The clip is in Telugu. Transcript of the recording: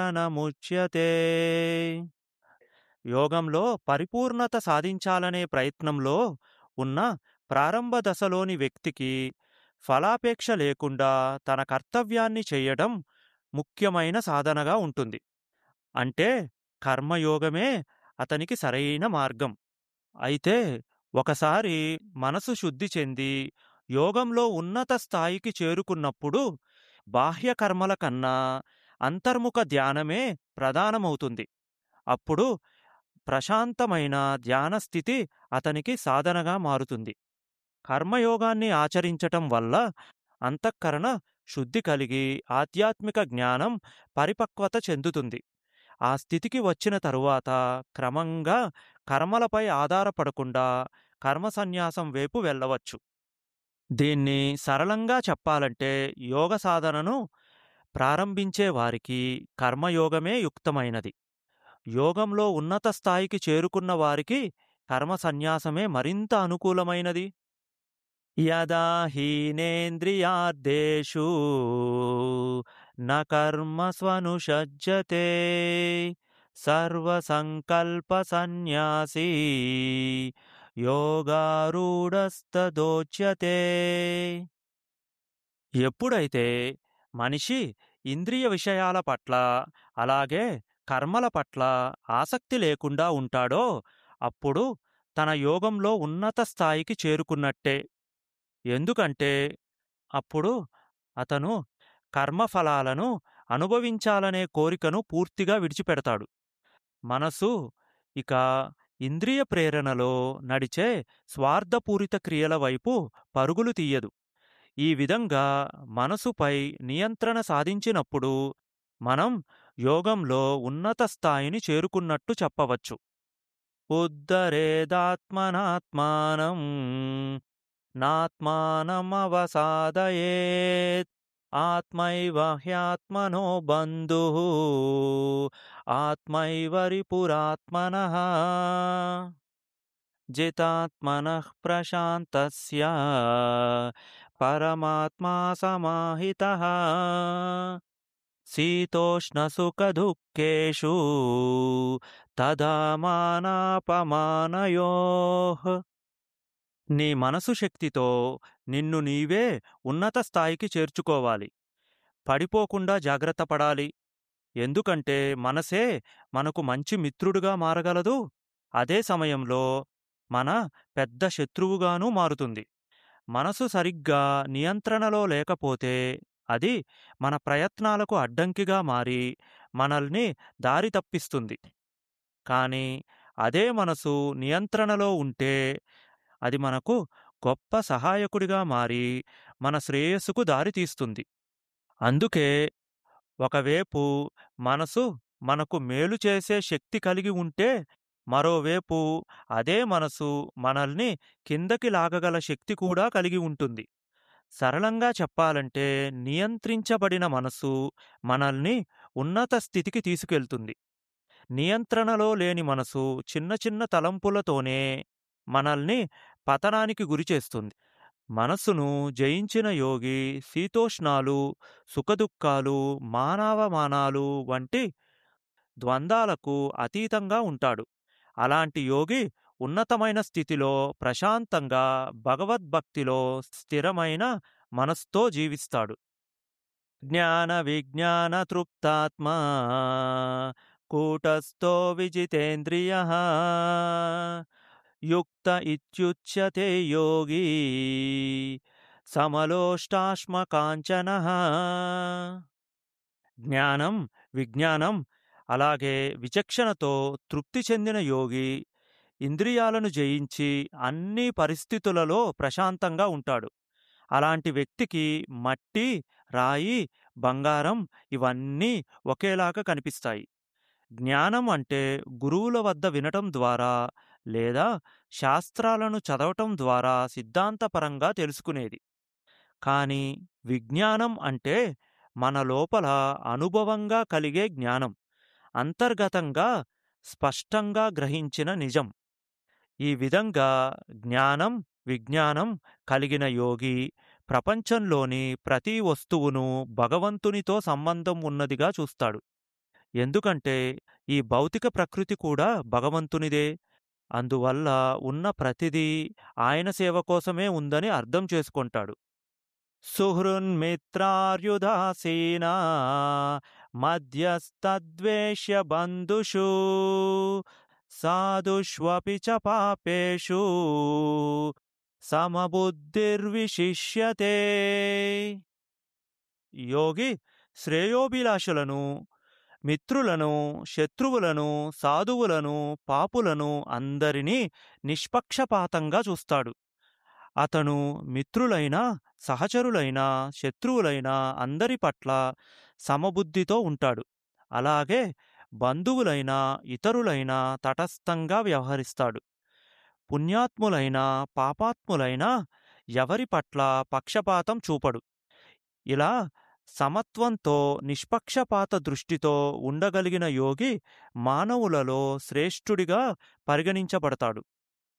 నముచ్యతే యోగంలో పరిపూర్ణత సాధించాలనే ప్రయత్నంలో ఉన్న ప్రారంభ దశలోని వ్యక్తికి ఫలాపేక్ష లేకుండా తన కర్తవ్యాన్ని చేయడం ముఖ్యమైన సాధనగా ఉంటుంది అంటే కర్మయోగమే అతనికి సరైన మార్గం అయితే ఒకసారి మనసు శుద్ధి చెంది యోగంలో ఉన్నత స్థాయికి చేరుకున్నప్పుడు బాహ్య కర్మల కన్నా అంతర్ముఖ ధ్యానమే ప్రధానమవుతుంది అప్పుడు ప్రశాంతమైన ధ్యాన స్థితి అతనికి సాధనగా మారుతుంది కర్మయోగాన్ని ఆచరించటం వల్ల అంతఃకరణ శుద్ధి కలిగి ఆధ్యాత్మిక జ్ఞానం పరిపక్వత చెందుతుంది ఆ స్థితికి వచ్చిన తరువాత క్రమంగా కర్మలపై ఆధారపడకుండా కర్మ సన్యాసం వైపు వెళ్ళవచ్చు దీన్ని సరళంగా చెప్పాలంటే యోగ సాధనను ప్రారంభించే వారికి కర్మయోగమే యుక్తమైనది యోగంలో ఉన్నత స్థాయికి చేరుకున్న వారికి కర్మ సన్యాసమే మరింత అనుకూలమైనది యదా హీనేంద్రియార్దేషు న కర్మస్వనుషజ్జతే సర్వసంకల్ప సన్యాసీ యోగారూఢస్తదోచ్యతే ఎప్పుడైతే మనిషి ఇంద్రియ విషయాల పట్ల అలాగే కర్మల పట్ల ఆసక్తి లేకుండా ఉంటాడో అప్పుడు తన యోగంలో ఉన్నత స్థాయికి చేరుకున్నట్టే ఎందుకంటే అప్పుడు అతను కర్మఫలాలను అనుభవించాలనే కోరికను పూర్తిగా విడిచిపెడతాడు మనసు ఇక ఇంద్రియ ప్రేరణలో నడిచే స్వార్థపూరిత క్రియల వైపు పరుగులు తీయదు ఈ విధంగా మనసుపై నియంత్రణ సాధించినప్పుడు మనం యోగంలో ఉన్నత స్థాయిని చేరుకున్నట్టు చెప్పవచ్చు ఉద్ధరేదాత్మనాత్మానం నాత్మానమవసాదయేత్ ఆత్మైవ హ్యాత్మనో బంధు ఆత్మైవరిపురాత్మన జితాత్మనః ప్రశాంతస్య పరమాత్మా సమాహితః శీతోష్ణసుఖదుఃఖేషు తదా మానాపమానయోః నీ మనసు శక్తితో నిన్ను నీవే ఉన్నత స్థాయికి చేర్చుకోవాలి పడిపోకుండా జాగ్రత్త పడాలి ఎందుకంటే మనసే మనకు మంచి మిత్రుడుగా మారగలదు అదే సమయంలో మన పెద్ద శత్రువుగానూ మారుతుంది మనసు సరిగ్గా నియంత్రణలో లేకపోతే అది మన ప్రయత్నాలకు అడ్డంకిగా మారి మనల్ని దారి తప్పిస్తుంది కానీ అదే మనసు నియంత్రణలో ఉంటే అది మనకు గొప్ప సహాయకుడిగా మారి మన శ్రేయస్సుకు దారితీస్తుంది అందుకే ఒకవేపు మనసు మనకు మేలు చేసే శక్తి కలిగి ఉంటే మరోవేపు అదే మనసు మనల్ని కిందకి లాగగల శక్తి కూడా కలిగి ఉంటుంది సరళంగా చెప్పాలంటే నియంత్రించబడిన మనసు మనల్ని ఉన్నత స్థితికి తీసుకెళ్తుంది నియంత్రణలో లేని మనసు చిన్న చిన్న తలంపులతోనే మనల్ని పతనానికి గురిచేస్తుంది మనస్సును జయించిన యోగి శీతోష్ణాలు సుఖదుఖాలు మానవమానాలు వంటి ద్వంద్వాలకు అతీతంగా ఉంటాడు అలాంటి యోగి ఉన్నతమైన స్థితిలో ప్రశాంతంగా భగవద్భక్తిలో స్థిరమైన మనస్తో జీవిస్తాడు జ్ఞాన విజ్ఞాన తృప్తాత్మా కూటస్థో విజితేంద్రియ యుక్త ఇత్యుచ్యతే యోగి సమలోష్టాశ్మకాంచన జ్ఞానం విజ్ఞానం అలాగే విచక్షణతో తృప్తి చెందిన యోగి ఇంద్రియాలను జయించి అన్ని పరిస్థితులలో ప్రశాంతంగా ఉంటాడు అలాంటి వ్యక్తికి మట్టి రాయి బంగారం ఇవన్నీ ఒకేలాగా కనిపిస్తాయి జ్ఞానం అంటే గురువుల వద్ద వినటం ద్వారా లేదా శాస్త్రాలను చదవటం ద్వారా సిద్ధాంతపరంగా తెలుసుకునేది కానీ విజ్ఞానం అంటే మన లోపల అనుభవంగా కలిగే జ్ఞానం అంతర్గతంగా స్పష్టంగా గ్రహించిన నిజం ఈ విధంగా జ్ఞానం విజ్ఞానం కలిగిన యోగి ప్రపంచంలోని ప్రతి వస్తువును భగవంతునితో సంబంధం ఉన్నదిగా చూస్తాడు ఎందుకంటే ఈ భౌతిక ప్రకృతి కూడా భగవంతునిదే. అందువల్ల ఉన్న ప్రతిదీ ఆయన సేవ కోసమే ఉందని అర్థం చేసుకొంటాడు. సుహృన్మిత్రార్యుదాసీనా మధ్యస్థద్వేష్య బంధుషు సాధుష్వపి చ పాపేషు సమబుద్ధిర్విశిష్యతే. యోగి శ్రేయోభిలాషులను, మిత్రులను, శత్రువులను, సాధువులను, పాపులను అందరినీ నిష్పక్షపాతంగా చూస్తాడు. అతను మిత్రులైనా, సహచరులైనా, శత్రువులైనా అందరి పట్ల సమబుద్ధితో ఉంటాడు. అలాగే బంధువులైనా, ఇతరులైనా తటస్థంగా వ్యవహరిస్తాడు. పుణ్యాత్ములైనా, పాపాత్ములైనా ఎవరి పట్ల పక్షపాతం చూపడు. ఇలా సమత్వంతో నిష్పక్షపాత దృష్టితో ఉండగలిగిన యోగి మానవులలో శ్రేష్ఠుడిగా పరిగణించబడతాడు.